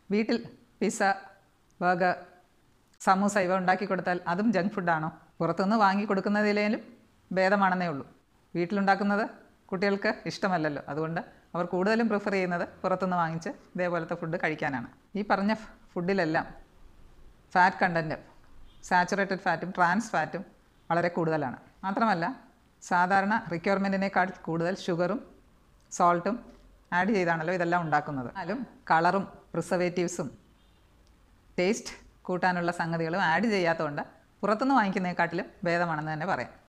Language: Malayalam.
വീട്ടിൽ പിസ്സ ബർഗർ സമൂസ ഇവ ഉണ്ടാക്കി കൊടുത്താൽ അതും ജങ്ക് ഫുഡാണോ പുറത്തുനിന്ന് വാങ്ങി കൊടുക്കുന്നതിലേലും ഭേദമാണെന്നേ ഉള്ളൂ വീട്ടിലുണ്ടാക്കുന്നത് കുട്ടികൾക്ക് ഇഷ്ടമല്ലല്ലോ അതുകൊണ്ട് അവർ കൂടുതലും പ്രിഫർ ചെയ്യുന്നത് പുറത്തുനിന്ന് വാങ്ങിച്ച് ഇതേപോലത്തെ ഫുഡ് കഴിക്കാനാണ് ഈ പറഞ്ഞ ഫുഡിലെല്ലാം ഫാറ്റ് കണ്ടൻറ്റ് സാച്ചുറേറ്റഡ് ഫാറ്റും ട്രാൻസ് ഫാറ്റും വളരെ കൂടുതലാണ് മാത്രമല്ല സാധാരണ റിക്വയർമെൻറ്റിനേക്കാൾ കൂടുതൽ ഷുഗറും സോൾട്ടും ആഡ് ചെയ്താണല്ലോ ഇതെല്ലാം ഉണ്ടാക്കുന്നത് എന്നാലും കളറും പ്രിസർവേറ്റീവ്സും ടേസ്റ്റ് കൂട്ടാനുള്ള സംഗതികളും ആഡ് ചെയ്യാത്തതുകൊണ്ട് പുറത്തുനിന്ന് വാങ്ങിക്കുന്നതിനെക്കാട്ടിലും ഭേദമാണെന്ന് തന്നെ പറയാം